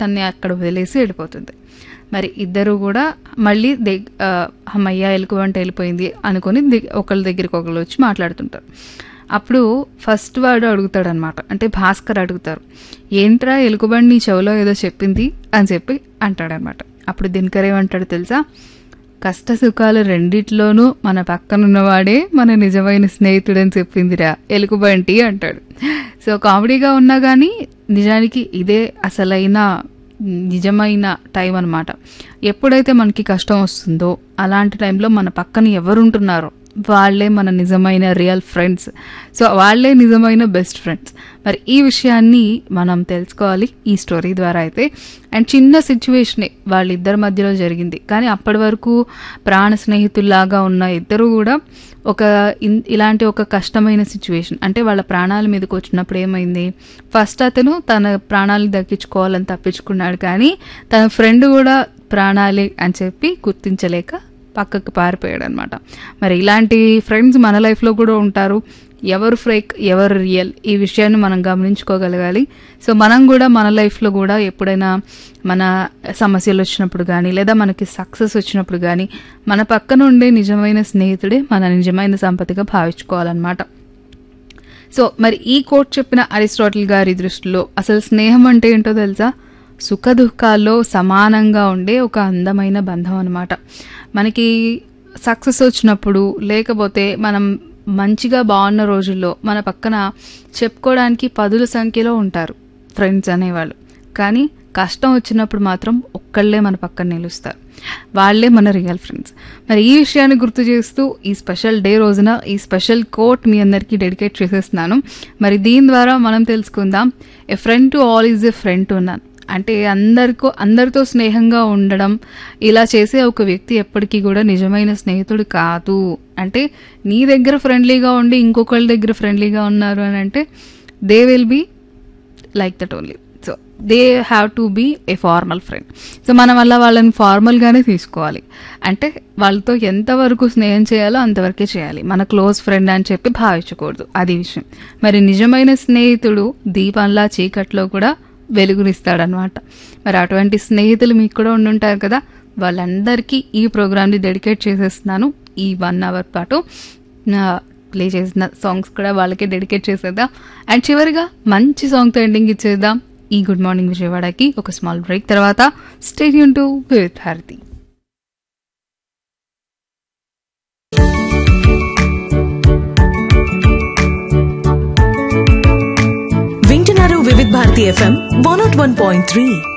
తన్ని అక్కడ వదిలేసి వెళ్ళిపోతుంది మరి ఇద్దరు కూడా మళ్ళీ దగ్ ఆ, అమ్మయ్య ఎలుగుబంటి వెళ్ళిపోయింది అనుకొని ది- ఒకళ్ళ దగ్గరికి ఒకళ్ళు వచ్చి మాట్లాడుతుంటారు అప్పుడు ఫస్ట్ వాడు అడుగుతాడు అనమాట అంటే భాస్కర్ అడుగుతారు ఏంట్రా ఎలుగుబండి నీ చెవిలో ఏదో చెప్పింది అని చెప్పి అంటాడనమాట అప్పుడు దినకర్ ఏమంటాడు తెలుసా కష్ట సుఖాలు రెండిట్లోనూ మన పక్కనున్నవాడే మన నిజమైన స్నేహితుడని చెప్పిందిరా ఎలుగుబంటి అంటాడు సో కామెడీగా ఉన్నా కానీ నిజానికి ఇదే అసలైన నిజమైన టైం అన్నమాట ఎప్పుడైతే మనకి కష్టం వస్తుందో అలాంటి టైంలో మన పక్కన ఎవరుంటున్నారో వాళ్ళే మన నిజమైన రియల్ ఫ్రెండ్స్ సో వాళ్ళే నిజమైన బెస్ట్ ఫ్రెండ్స్ మరి ఈ విషయాన్ని మనం తెలుసుకోవాలి ఈ స్టోరీ ద్వారా అయితే అండ్ చిన్న సిచ్యువేషనే వాళ్ళిద్దరి మధ్యలో జరిగింది కానీ అప్పటి వరకు ప్రాణ స్నేహితుల్లాగా ఉన్న ఇద్దరు కూడా ఒక ఇన్- ఇలాంటి ఒక కష్టమైన సిచ్యువేషన్ అంటే వాళ్ళ ప్రాణాల మీదకి వచ్చినప్పుడు ఏమైంది ఫస్ట్ అతను తన ప్రాణాలు దక్కించుకోవాలని తప్పించుకున్నాడు కానీ తన ఫ్రెండ్ కూడా ప్రాణాలే అని చెప్పి గుర్తించలేక పక్కకు పారిపోయాడు అనమాట మరి ఇలాంటి ఫ్రెండ్స్ మన లైఫ్లో కూడా ఉంటారు ఎవరు ఫ్రేక్ ఎవరు రియల్ ఈ విషయాన్ని మనం గమనించుకోగలగాలి సో మనం కూడా మన లైఫ్లో కూడా ఎప్పుడైనా మన సమస్యలు వచ్చినప్పుడు కానీ లేదా మనకి సక్సెస్ వచ్చినప్పుడు కానీ మన పక్కన ఉండే నిజమైన స్నేహితుడే మన నిజమైన సంపత్తిగా భావించుకోవాలన్నమాట సో మరి ఈ కోట్ చెప్పిన అరిస్టాటిల్ గారి దృష్టిలో అసలు స్నేహం అంటే ఏంటో తెలుసా సుఖ దుఃఖాల్లో సమానంగా ఉండే ఒక అందమైన బంధం అనమాట మనకి సక్సెస్ వచ్చినప్పుడు లేకపోతే మనం మంచిగా బాగున్న రోజుల్లో మన పక్కన చెప్పుకోవడానికి పదుల సంఖ్యలో ఉంటారు ఫ్రెండ్స్ అనేవాళ్ళు కానీ కష్టం వచ్చినప్పుడు మాత్రం ఒక్కళ్ళే మన పక్కన నిలుస్తారు వాళ్ళే మన రియల్ ఫ్రెండ్స్ మరి ఈ విషయాన్ని గుర్తు చేస్తూ ఈ స్పెషల్ డే రోజున ఈ స్పెషల్ కోట్ మీ అందరికీ డెడికేట్ చేసేస్తున్నాను మరి దీని ద్వారా మనం తెలుసుకుందాం a friend to all is a friend to none అంటే అందరికో అందరితో స్నేహంగా ఉండడం ఇలా చేసే ఒక వ్యక్తి ఎప్పటికీ కూడా నిజమైన స్నేహితుడు కాదు అంటే నీ దగ్గర ఫ్రెండ్లీగా ఉండి ఇంకొకళ్ళ దగ్గర ఫ్రెండ్లీగా ఉన్నారు అని అంటే they will be like that only so they have to be a formal friend so మనం వల్ల వాళ్ళని ఫార్మల్గానే తీసుకోవాలి అంటే వాళ్ళతో ఎంతవరకు స్నేహం చేయాలో అంతవరకే చేయాలి మన క్లోజ్ ఫ్రెండ్ అని చెప్పి భావించకూడదు అది విషయం మరి నిజమైన స్నేహితుడు దీపంలా చీకట్లో కూడా వెలుగునిస్తాడనమాట మరి అటువంటి స్నేహితులు మీకు కూడా ఉండుంటారు కదా వాళ్ళందరికీ ఈ ప్రోగ్రామ్ని డెడికేట్ చేసేస్తున్నాను ఈ వన్ అవర్ పాటు ప్లే చేసిన సాంగ్స్ కూడా వాళ్ళకే డెడికేట్ చేసేద్దాం అండ్ చివరిగా మంచి సాంగ్తో ఎండింగ్ ఇచ్చేద్దాం ఈ గుడ్ మార్నింగ్ విజయవాడకి ఒక స్మాల్ బ్రేక్ తర్వాత స్టేడియం టు విత్ భారతి వింటున్నారు Vividh Bharati FM one nought one point three